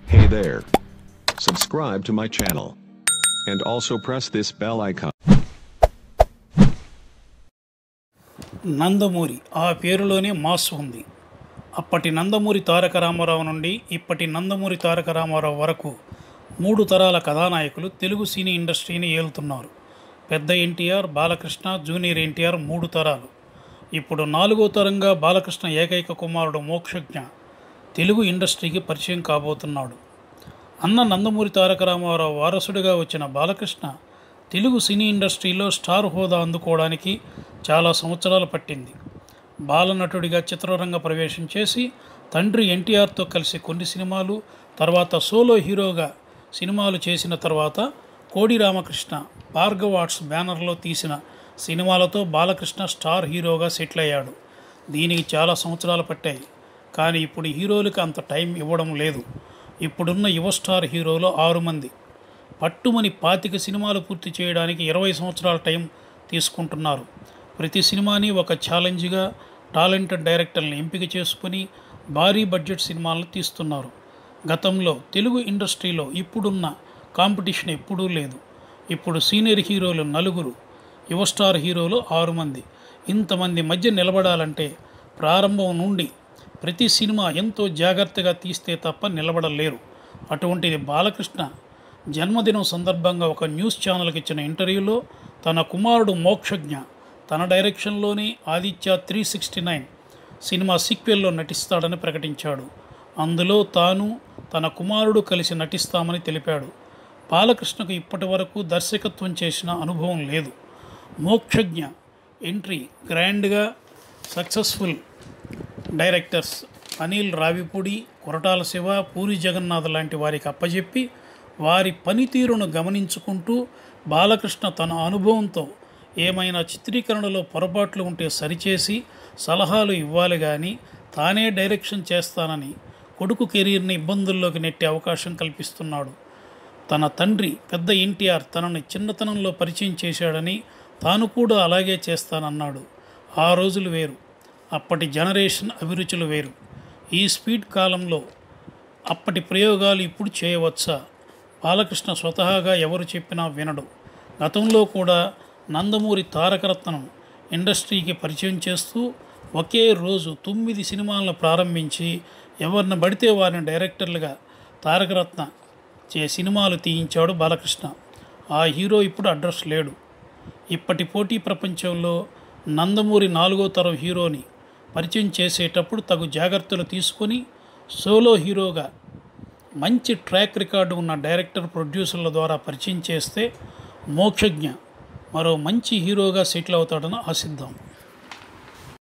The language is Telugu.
Hey there. Subscribe to my channel. And also press this bell icon. Nandamuri ఆ పేరులోనే మాస్ ఉంది అప్పటి నందమూరి తారక రామారావు నుండి ఇప్పటి నందమూరి తారక రామారావు వరకు మూడు తరాల కథానాయకులు తెలుగు సినీ ఇండస్ట్రీని ఏలుతున్నారు పెద్ద ఎన్టీఆర్ బాలకృష్ణ జూనియర్ ఎన్టీఆర్ మూడు తరాలు ఇప్పుడు నాలుగో తరంగా బాలకృష్ణ ఏకైక కుమారుడు మోక్షజ్ఞ తెలుగు ఇండస్ట్రీకి పరిచయం కాబోతున్నాడు అన్న నందమూరి తారక రామారావు వారసుడిగా వచ్చిన బాలకృష్ణ తెలుగు సినీ ఇండస్ట్రీలో స్టార్ హోదా అందుకోవడానికి చాలా సంవత్సరాలు పట్టింది బాలనటుడిగా చిత్రరంగ ప్రవేశం చేసి తండ్రి ఎన్టీఆర్తో కలిసి కొన్ని సినిమాలు తర్వాత సోలో హీరోగా సినిమాలు చేసిన తర్వాత కోడి రామకృష్ణ భార్గవ్ ఆర్ట్స్ బ్యానర్లో తీసిన సినిమాలతో బాలకృష్ణ స్టార్ హీరోగా సెటిల్ అయ్యాడు దీనికి చాలా సంవత్సరాలు పట్టాయి కానీ ఇప్పుడు హీరోలకు అంత టైం ఇవ్వడం లేదు ఇప్పుడున్న యువ స్టార్ హీరోలు ఆరు మంది పట్టుమని పాతిక సినిమాలు పూర్తి చేయడానికి ఇరవై సంవత్సరాల టైం తీసుకుంటున్నారు ప్రతి సినిమాని ఒక ఛాలెంజ్గా టాలెంటెడ్ డైరెక్టర్లను ఎంపిక చేసుకుని భారీ బడ్జెట్ సినిమాలను తీస్తున్నారు గతంలో తెలుగు ఇండస్ట్రీలో ఇప్పుడున్న కాంపిటీషన్ ఎప్పుడూ లేదు ఇప్పుడు సీనియర్ హీరోలు నలుగురు యువ స్టార్ హీరోలు ఆరు మంది ఇంతమంది మధ్య నిలబడాలంటే ప్రారంభం నుండి ప్రతి సినిమా ఎంతో జాగ్రత్తగా తీస్తే తప్ప నిలబడలేరు అటువంటిది బాలకృష్ణ జన్మదినం సందర్భంగా ఒక న్యూస్ ఛానల్కి ఇచ్చిన ఇంటర్వ్యూలో తన కుమారుడు మోక్షజ్ఞ తన డైరెక్షన్లోని ఆదిత్య త్రీ సిక్స్టీ నైన్ సినిమా సీక్వెల్లో నటిస్తాడని ప్రకటించాడు అందులో తాను తన కుమారుడు కలిసి నటిస్తామని తెలిపాడు బాలకృష్ణకు ఇప్పటి వరకు దర్శకత్వం చేసిన అనుభవం లేదు మోక్షజ్ఞ ఎంట్రీ గ్రాండ్గా సక్సెస్ఫుల్ డైరెక్టర్స్ అనిల్ రావిపూడి కొరటాల శివ పూరి జగన్నాథ్ లాంటి వారికి అప్పజెప్పి వారి పనితీరును గమనించుకుంటూ బాలకృష్ణ తన అనుభవంతో ఏమైనా చిత్రీకరణలో పొరపాట్లు ఉంటే సరిచేసి సలహాలు ఇవ్వాలి కానీ తానే డైరెక్షన్ చేస్తానని కొడుకు కెరీర్ని ఇబ్బందుల్లోకి నెట్టే అవకాశం కల్పిస్తున్నాడు తన తండ్రి పెద్ద ఎన్టీఆర్ తనని చిన్నతనంలో పరిచయం చేశాడని తాను కూడా అలాగే చేస్తానన్నాడు ఆ రోజులు వేరు అప్పటి జనరేషన్ అభిరుచులు వేరు ఈ స్పీడ్ కాలంలో అప్పటి ప్రయోగాలు ఇప్పుడు చేయవచ్చా బాలకృష్ణ స్వతహాగా ఎవరు చెప్పినా వినడు గతంలో కూడా నందమూరి తారకరత్నం ఇండస్ట్రీకి పరిచయం చేస్తూ ఒకే రోజు తొమ్మిది సినిమాలను ప్రారంభించి ఎవరిని పడితే వారిని డైరెక్టర్లుగా తారకరత్న చే సినిమాలు తీయించాడు బాలకృష్ణ ఆ హీరో ఇప్పుడు అడ్రస్ లేడు ఇప్పటి పోటీ ప్రపంచంలో నందమూరి నాలుగో తరం హీరోని పరిచయం చేసేటప్పుడు తగు జాగ్రత్తలు తీసుకొని సోలో హీరోగా మంచి ట్రాక్ రికార్డు ఉన్న డైరెక్టర్ ప్రొడ్యూసర్ల ద్వారా పరిచయం చేస్తే మోక్షజ్ఞ మరో మంచి హీరోగా సెటిల్ అవుతాడని ఆశిద్దాం